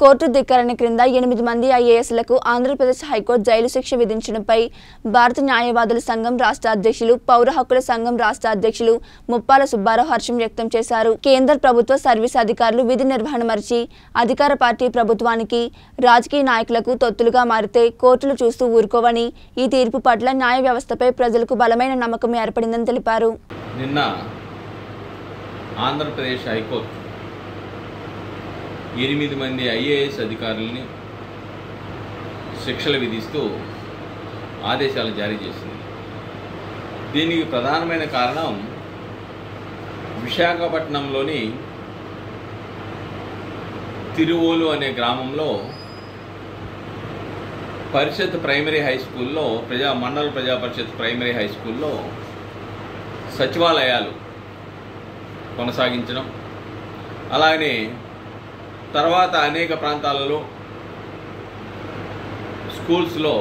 Court ధిక్కరణ క్రింద ఎనిమిది మంది ఐఏఎస్లకు ఆంధ్రప్రదేశ్ హైకోర్టు జైలు శిక్ష విధించడంపై భారత న్యాయవాదుల సంఘం రాష్ట్ర అధ్యక్షులు పౌర హక్కుల సంఘం రాష్ట్ర అధ్యక్షులు ముప్పాల సుబ్బారావు హర్షం వ్యక్తం చేశారు కేంద్ర ప్రభుత్వ సర్వీస్ అధికారులు విధి నిర్వహణ మరిచి అధికార పార్టీ ప్రభుత్వానికి రాజకీయ నాయకులకు తొత్తులుగా మారితే కోర్టులు చూస్తూ ఊరుకోవని ఈ తీర్పు పట్ల న్యాయ వ్యవస్థపై ప్రజలకు బలమైన నమ్మకం ఏర్పడిందని తెలిపారు నిన్న ఆంధ్రప్రదేశ్ హైకోర్టు ఎనిమిది మంది ఐఏఎస్ అధికారులని శిక్షలు విధిస్తూ ఆదేశాలు జారీ చేసింది దీనికి ప్రధానమైన కారణం విశాఖపట్నంలోని తిరువోలు అనే గ్రామంలో పరిషత్ ప్రైమరీ హై స్కూల్లో ప్రజా మండల ప్రజా పరిషత్ ప్రైమరీ హై స్కూల్లో సచివాలయాలు కొనసాగించడం అలాగే తర్వాత అనేక ప్రాంతాలలో స్కూల్స్లో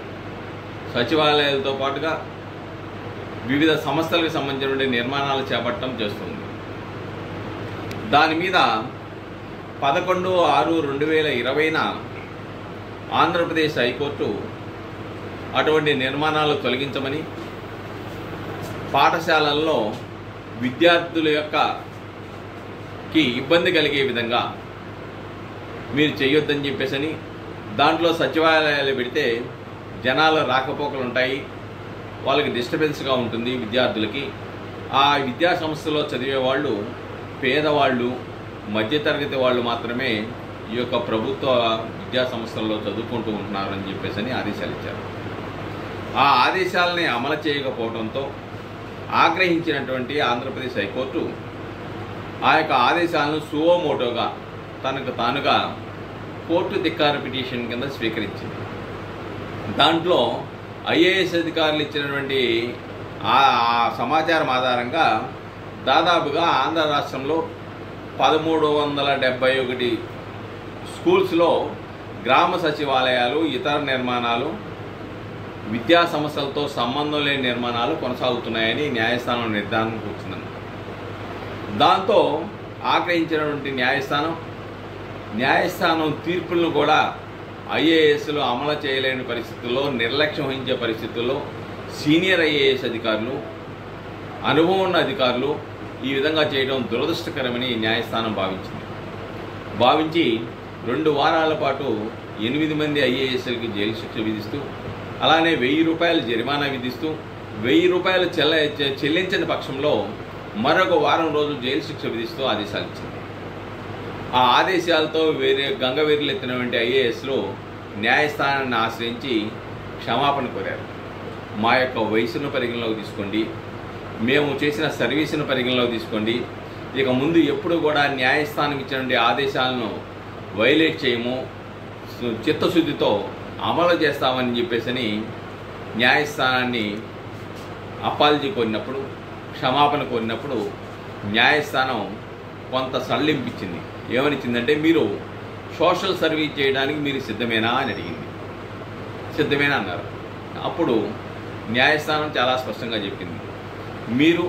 సచివాలయాలతో పాటుగా వివిధ సంస్థలకు సంబంధించిన నిర్మాణాలు చేపట్టడం చేస్తుంది దాని మీద పదకొండు ఆరు రెండు వేల ఇరవైన ఆంధ్రప్రదేశ్ హైకోర్టు అటువంటి నిర్మాణాలు తొలగించమని పాఠశాలల్లో విద్యార్థుల యొక్క కి ఇబ్బంది కలిగే విధంగా మీరు చేయొద్దని చెప్పేసని దాంట్లో సచివాలయాలు పెడితే జనాల రాకపోకలు ఉంటాయి వాళ్ళకి డిస్టర్బెన్స్గా ఉంటుంది విద్యార్థులకి ఆ విద్యా సంస్థలో చదివే వాళ్ళు పేదవాళ్ళు మధ్యతరగతి వాళ్ళు మాత్రమే ఈ యొక్క ప్రభుత్వ విద్యా సంస్థల్లో చదువుకుంటూ ఉంటున్నారని చెప్పేసి ఆదేశాలు ఇచ్చారు ఆ ఆదేశాలని అమలు చేయకపోవడంతో ఆగ్రహించినటువంటి ఆంధ్రప్రదేశ్ హైకోర్టు ఆ యొక్క ఆదేశాలను సువోమోటోగా తనకు తానుగా కోర్టు ధిక్కార పిటిషన్ కింద స్వీకరించింది దాంట్లో ఐఏఎస్ అధికారులు ఇచ్చినటువంటి ఆ ఆ సమాచారం ఆధారంగా దాదాపుగా ఆంధ్ర రాష్ట్రంలో పదమూడు వందల డెబ్బై ఒకటి స్కూల్స్లో గ్రామ సచివాలయాలు ఇతర నిర్మాణాలు విద్యా సంస్థలతో సంబంధం లేని నిర్మాణాలు కొనసాగుతున్నాయని న్యాయస్థానం నిర్ధారణకు వచ్చిందన్నమాట దాంతో ఆగ్రహించినటువంటి న్యాయస్థానం న్యాయస్థానం తీర్పులను కూడా ఐఏఎస్లు అమలు చేయలేని పరిస్థితుల్లో నిర్లక్ష్యం వహించే పరిస్థితుల్లో సీనియర్ ఐఏఎస్ అధికారులు అనుభవం ఉన్న అధికారులు ఈ విధంగా చేయడం దురదృష్టకరమని న్యాయస్థానం భావించింది భావించి రెండు వారాల పాటు ఎనిమిది మంది ఐఏఎస్లకి జైలు శిక్ష విధిస్తూ అలానే వెయ్యి రూపాయలు జరిమానా విధిస్తూ వెయ్యి రూపాయలు చెల్ల చె- చెల్లించని పక్షంలో మరొక వారం రోజులు జైలు శిక్ష విధిస్తూ ఆదేశాలు ఇచ్చింది ఆ ఆదేశాలతో వేరే గంగవీరులు ఎత్తినటువంటి ఐఏఎస్లు న్యాయస్థానాన్ని ఆశ్రయించి క్షమాపణ కోరారు మా యొక్క వయసును పరిగణలోకి తీసుకోండి మేము చేసిన సర్వీసును పరిగణలోకి తీసుకోండి ఇక ముందు ఎప్పుడు కూడా న్యాయస్థానం ఇచ్చినటువంటి ఆదేశాలను వైలేట్ చేయము సు- చిత్తశుద్ధితో అమలు చేస్తామని చెప్పేసి న్యాయస్థానాన్ని అపాలజీ కోరినప్పుడు క్షమాపణ కోరినప్పుడు న్యాయస్థానం కొంత సడలింపించింది ఏమనిచ్చిందంటే మీరు సోషల్ సర్వీస్ చేయడానికి మీరు సిద్ధమేనా అని అడిగింది సిద్ధమేనా అన్నారు అప్పుడు న్యాయస్థానం చాలా స్పష్టంగా చెప్పింది మీరు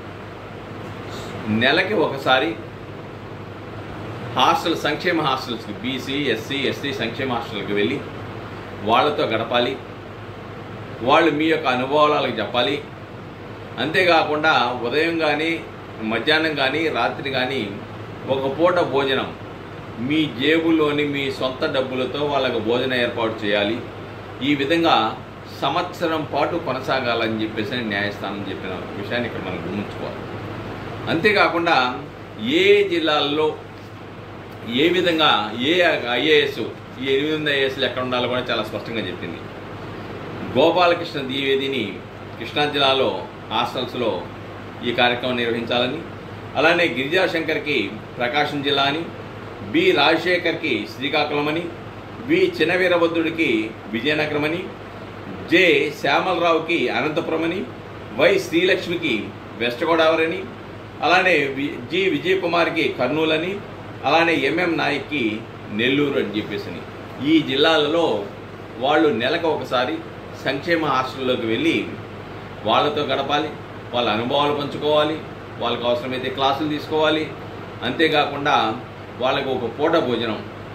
నెలకి ఒకసారి హాస్టల్ సంక్షేమ హాస్టల్స్కి బీసీ ఎస్సీ ఎస్టీ సంక్షేమ హాస్టల్కి వెళ్ళి వాళ్ళతో గడపాలి వాళ్ళు మీ యొక్క అనుభవాలకు చెప్పాలి అంతేకాకుండా ఉదయం కానీ మధ్యాహ్నం కానీ రాత్రి కానీ ఒక పూట భోజనం మీ జేబులోని మీ సొంత డబ్బులతో వాళ్ళకు భోజనం ఏర్పాటు చేయాలి ఈ విధంగా సంవత్సరం పాటు కొనసాగాలని చెప్పేసి న్యాయస్థానం చెప్పిన విషయాన్ని ఇక్కడ మనం గమనించుకోవాలి అంతేకాకుండా ఏ జిల్లాల్లో ఏ విధంగా ఏ ఐఏఎస్ ఈ ఎనిమిది మంది ఐఏఎస్లు ఎక్కడ ఉండాలో కూడా చాలా స్పష్టంగా చెప్పింది గోపాలకృష్ణ ద్వివేదిని కృష్ణా జిల్లాలో హాస్టల్స్లో ఈ కార్యక్రమం నిర్వహించాలని అలానే గిరిజాశంకర్కి ప్రకాశం జిల్లా అని బి రాజశేఖర్కి శ్రీకాకుళం అని వి చిన్నవీరభద్రుడికి విజయనగరం అని జె శ్యామలరావుకి అనంతపురం అని వై శ్రీలక్ష్మికి వెస్ట్ గోదావరి అని అలానే వి జి విజయ్ కుమార్కి కర్నూలు అని అలానే ఎంఎం నాయక్కి నెల్లూరు అని చెప్పేసి అని. ఈ జిల్లాలలో వాళ్ళు నెలకు ఒకసారి సంక్షేమ హాస్టల్లోకి వెళ్ళి వాళ్ళతో గడపాలి వాళ్ళ అనుభవాలు పంచుకోవాలి వాళ్ళకు అవసరమైతే క్లాసులు తీసుకోవాలి అంతేకాకుండా వాళ్ళకు ఒక పూట భోజనం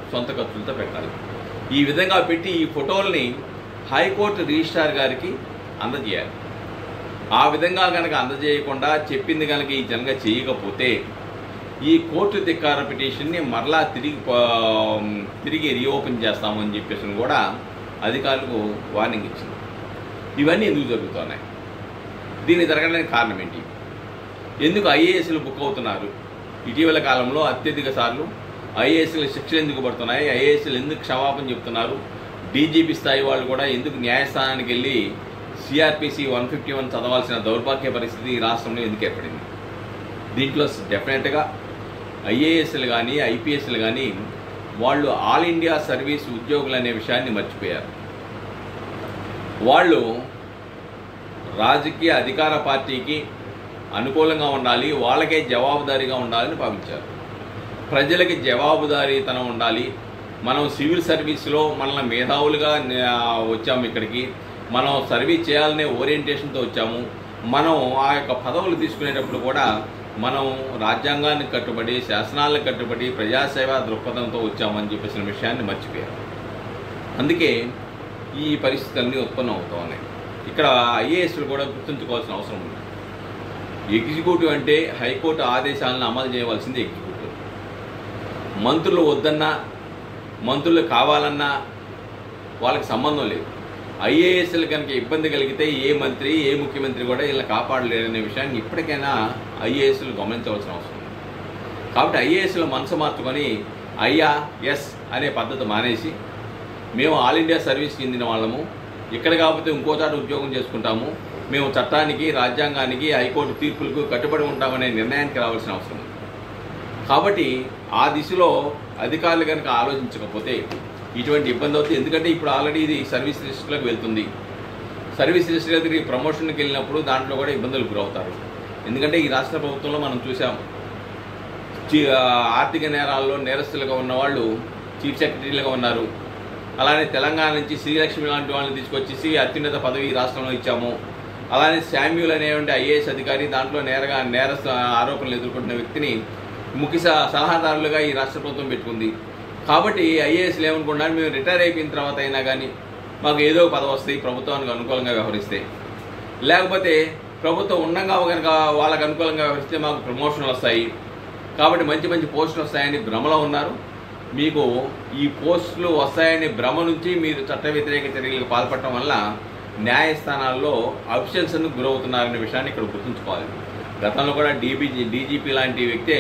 సొంత ఖర్చులతో పెట్టాలి ఈ విధంగా పెట్టి ఈ ఫోటోల్ని హైకోర్టు రిజిస్ట్రార్ గారికి అందజేయాలి ఆ విధంగా కనుక అందజేయకుండా చెప్పింది కనుక ఈ జనగా చేయకపోతే ఈ కోర్టు ధిక్కార పిటిషన్ని మరలా తిరిగి ప- తిరిగి రీఓపెన్ చేస్తామని చెప్పేసి కూడా అధికారులకు వార్నింగ్ ఇచ్చింది ఇవన్నీ ఎందుకు జరుగుతున్నాయి దీన్ని జరగడానికి కారణం ఏంటి ఎందుకు ఐఏఎస్లు బుక్ అవుతున్నారు ఇటీవల కాలంలో అత్యధిక సార్లు ఐఏఎస్లు శిక్షలు ఎందుకు పడుతున్నాయి ఐఏఎస్లు ఎందుకు క్షమాపణ చెప్తున్నారు డీజీపీ స్థాయి వాళ్ళు కూడా ఎందుకు న్యాయస్థానానికి వెళ్ళి సిఆర్పిసి వన్ ఫిఫ్టీ వన్ చదవాల్సిన దౌర్భాగ్య పరిస్థితి ఈ రాష్ట్రంలో ఎందుకు ఏర్పడింది దీంట్లో డెఫినెట్గా ఐఏఎస్లు కానీ ఐపీఎస్లు కానీ వాళ్ళు ఆల్ ఇండియా సర్వీస్ ఉద్యోగులు అనే విషయాన్ని మర్చిపోయారు వాళ్ళు రాజకీయ అధికార పార్టీకి అనుకూలంగా ఉండాలి వాళ్ళకే జవాబుదారీగా ఉండాలని భావించారు ప్రజలకి జవాబుదారీతనం ఉండాలి మనం సివిల్ సర్వీస్లో మనల్ని మేధావులుగా నే- వచ్చాము ఇక్కడికి మనం సర్వీస్ చేయాలనే ఓరియంటేషన్తో వచ్చాము మనం ఆ యొక్క పదవులు తీసుకునేటప్పుడు కూడా మనం రాజ్యాంగానికి కట్టుబడి శాసనాలకు కట్టుబడి ప్రజాసేవ దృక్పథంతో వచ్చామని చెప్పేసిన విషయాన్ని మర్చిపోయారు అందుకే ఈ పరిస్థితులన్నీ ఉత్పన్నం అవుతూ ఉన్నాయి ఇక్కడ ఐఏఎస్లు కూడా గుర్తుంచుకోవాల్సిన అవసరం ఉంది ఎగ్జిక్యూటివ్ అంటే హైకోర్టు ఆదేశాలను అమలు చేయవలసింది ఎగ్జిక్యూటివ్ మంత్రులు వద్దన్నా మంత్రులు కావాలన్నా వాళ్ళకి సంబంధం లేదు ఐఏఎస్లు కనుక ఇబ్బంది కలిగితే ఏ మంత్రి ఏ ముఖ్యమంత్రి కూడా వీళ్ళని కాపాడలేరనే విషయాన్ని ఇప్పటికైనా ఐఏఎస్లు గమనించవలసిన అవసరం ఉంది కాబట్టి ఐఏఎస్లు మనసు మార్చుకొని అయ్యా ఎస్ అనే పద్ధతి మానేసి మేము ఆల్ ఇండియా సర్వీస్ చెందిన వాళ్ళము ఇక్కడ కాకపోతే ఇంకో చోట ఉద్యోగం చేసుకుంటాము మేము చట్టానికి రాజ్యాంగానికి హైకోర్టు తీర్పులకు కట్టుబడి ఉంటామనే నిర్ణయానికి రావాల్సిన అవసరం ఉంది కాబట్టి ఆ దిశలో అధికారులు కనుక ఆలోచించకపోతే ఇటువంటి ఇబ్బంది అవుతుంది ఎందుకంటే ఇప్పుడు ఆల్రెడీ ఇది సర్వీస్ రిజిస్టర్లకు వెళ్తుంది సర్వీస్ రిజిస్టర్ దగ్గరికి ప్రమోషన్కి వెళ్ళినప్పుడు దాంట్లో కూడా ఇబ్బందులు గురవుతారు ఎందుకంటే ఈ రాష్ట్ర ప్రభుత్వంలో మనం చూసాం చీ- ఆ, ఆర్థిక నేరాల్లో నేరస్తులుగా ఉన్న వాళ్ళు చీఫ్ సెక్రటరీలుగా ఉన్నారు అలానే తెలంగాణ నుంచి శ్రీలక్ష్మి లాంటి వాళ్ళని తీసుకొచ్చేసి అత్యున్నత పదవి ఈ రాష్ట్రంలో ఇచ్చాము అలానే శామ్యూల్ అనేటువంటి ఐఏఎస్ అధికారి దాంట్లో నేరగా నేర ఆరోపణలు ఎదుర్కొంటున్న వ్యక్తిని ముఖ్య స- సలహాదారులుగా ఈ రాష్ట్ర ప్రభుత్వం పెట్టుకుంది కాబట్టి ఐఏఎస్లు ఏమనుకుంటున్నారు మేము రిటైర్ అయిపోయిన తర్వాత అయినా కానీ మాకు ఏదో ఒక పదవి వస్తాయి ప్రభుత్వానికి అనుకూలంగా వ్యవహరిస్తే లేకపోతే ప్రభుత్వం ఉండగా కనుక వాళ్ళకి అనుకూలంగా వ్యవహరిస్తే మాకు ప్రమోషన్లు వస్తాయి కాబట్టి మంచి మంచి పోస్టులు వస్తాయని భ్రమలో ఉన్నారు మీకు ఈ పోస్టులు వస్తాయని భ్రమ నుంచి మీరు చట్ట వ్యతిరేక చర్యలకు పాల్పడటం వల్ల న్యాయస్థానాల్లో అఫిషియల్స్ను గురవుతున్నారనే విషయాన్ని ఇక్కడ గుర్తుంచుకోవాలి గతంలో కూడా డీబీజీ డీజీపీ లాంటి వ్యక్తే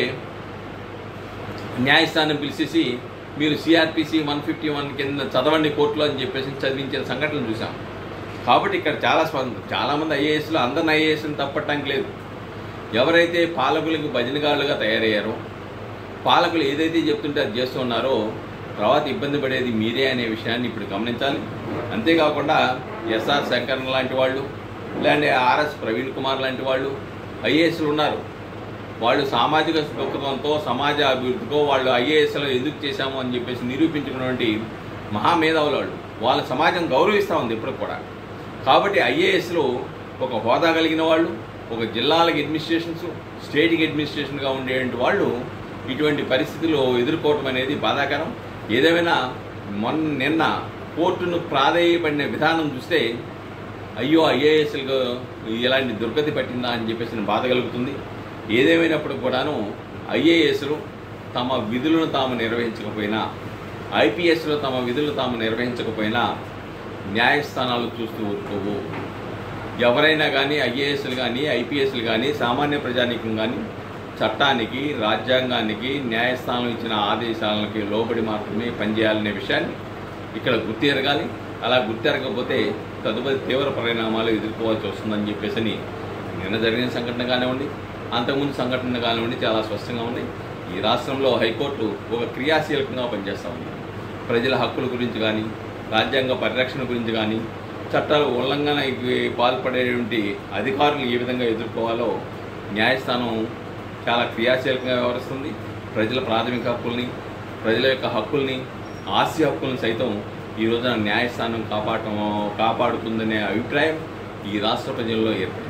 న్యాయస్థానం పిలిచేసి మీరు సిఆర్పిసి వన్ ఫిఫ్టీ వన్ కింద చదవండి కోర్టులో అని చెప్పేసి చదివించిన సంఘటనలు చూసాం కాబట్టి ఇక్కడ చాలా స్పంద చాలామంది ఐఏఎస్లు అందరిని ఐఏఎస్ని తప్పట్టడానికి లేదు ఎవరైతే పాలకులకు భజనగాళ్ళుగా తయారయ్యారో పాలకులు ఏదైతే చెప్తుంటే అది చేస్తున్నారో తర్వాత ఇబ్బంది పడేది మీరే అనే విషయాన్ని ఇప్పుడు గమనించాలి అంతేకాకుండా ఎస్ఆర్ శంకరన్ లాంటి వాళ్ళు లేదంటే ఆర్ఎస్ ప్రవీణ్ కుమార్ లాంటి వాళ్ళు ఐఏఎస్లు ఉన్నారు వాళ్ళు సామాజిక దృక్పథంతో సమాజ అభివృద్ధికో వాళ్ళు ఐఏఎస్లో ఎందుకు చేశాము అని చెప్పేసి నిరూపించుకున్నటువంటి మహామేధావులు వాళ్ళు వాళ్ళ సమాజం గౌరవిస్తూ ఉంది ఇప్పుడు కూడా కాబట్టి ఐఏఎస్లో ఒక హోదా కలిగిన వాళ్ళు ఒక జిల్లాలకు అడ్మినిస్ట్రేషన్స్ స్టేట్కి అడ్మినిస్ట్రేషన్గా ఉండేటువంటి వాళ్ళు ఇటువంటి పరిస్థితులు ఎదుర్కోవటం అనేది బాధాకరం ఏదేమైనా మొన్న నిన్న కోర్టును ప్రాధేయపడిన విధానం చూస్తే అయ్యో ఐఏఎస్లకు ఇలాంటి దుర్గతి పట్టిందా అని చెప్పేసి బాధ కలుగుతుంది ఏదేమైనప్పుడు కూడాను ఐఏఎస్లు తమ విధులను తాము నిర్వహించకపోయినా ఐపీఎస్లో తమ విధులు తాము నిర్వహించకపోయినా న్యాయస్థానాలు చూస్తూ ఊరుకోవు ఎవరైనా కానీ ఐఏఎస్లు కానీ ఐపీఎస్లు కానీ సామాన్య ప్రజానీకం కానీ చట్టానికి రాజ్యాంగానికి న్యాయస్థానం ఇచ్చిన ఆదేశాలకి లోబడి మాత్రమే పనిచేయాలనే విషయాన్ని ఇక్కడ గుర్తెరగాలి అలా గుర్తెరగకపోతే తదుపరి తీవ్ర పరిణామాలు ఎదుర్కోవాల్సి వస్తుందని చెప్పేసి నిన్న జరిగిన సంఘటన కానివ్వండి అంతకుముందు సంఘటన కానివ్వండి చాలా స్పష్టంగా ఉంది ఈ రాష్ట్రంలో హైకోర్టు ఒక క్రియాశీలకంగా పనిచేస్తూ ఉంది ప్రజల హక్కుల గురించి కానీ రాజ్యాంగ పరిరక్షణ గురించి కానీ చట్టాల ఉల్లంఘనకి పాల్పడేటువంటి అధికారులు ఏ విధంగా ఎదుర్కోవాలో న్యాయస్థానం చాలా క్రియాశీలకంగా వ్యవహరిస్తుంది ప్రజల ప్రాథమిక హక్కుల్ని ప్రజల యొక్క హక్కుల్ని ఆస్తి హక్కుల్ని సైతం ఈ రోజున న్యాయస్థానం కాపాడటం కాపాడుతుందనే అభిప్రాయం ఈ రాష్ట్ర ప్రజల్లో ఏర్పడింది